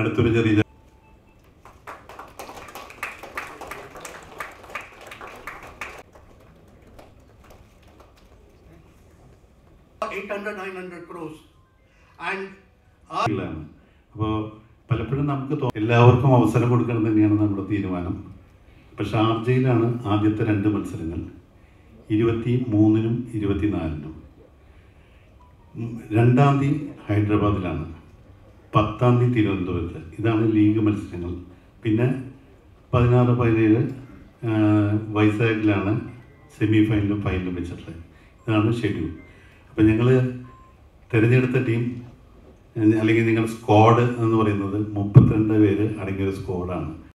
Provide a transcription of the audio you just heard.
അടുത്തൊരു ചെറിയ eight hundred, nine hundred crores. And ാണ് അപ്പോൾ പലപ്പോഴും നമുക്ക് തോ- എല്ലാവർക്കും അവസരം കൊടുക്കണം തന്നെയാണ് നമ്മുടെ തീരുമാനം ഇപ്പം ഷാർജയിലാണ് ആദ്യത്തെ രണ്ട് മത്സരങ്ങൾ ഇരുപത്തി മൂന്നിനും ഇരുപത്തിനാലിനും ഉം, രണ്ടാം തീയതി ഹൈദരാബാദിലാണ് പത്താം തീയതി തിരുവനന്തപുരത്ത് ഇതാണ് ലീഗ് മത്സരങ്ങൾ പിന്നെ പതിനാറ് പതിനേഴ് ആ, വൈസാഖിലാണ് സെമി ഫൈനലും ഫൈനലും വെച്ചിട്ടുള്ളത് ഇതാണ് ഷെഡ്യൂൾ അപ്പം ഞങ്ങൾ തിരഞ്ഞെടുത്ത ടീം അല്ലെങ്കിൽ നിങ്ങളുടെ സ്ക്വാഡ് എന്ന് പറയുന്നത് മുപ്പത്തിരണ്ട് പേര് അടങ്ങിയൊരു സ്ക്വാഡാണ്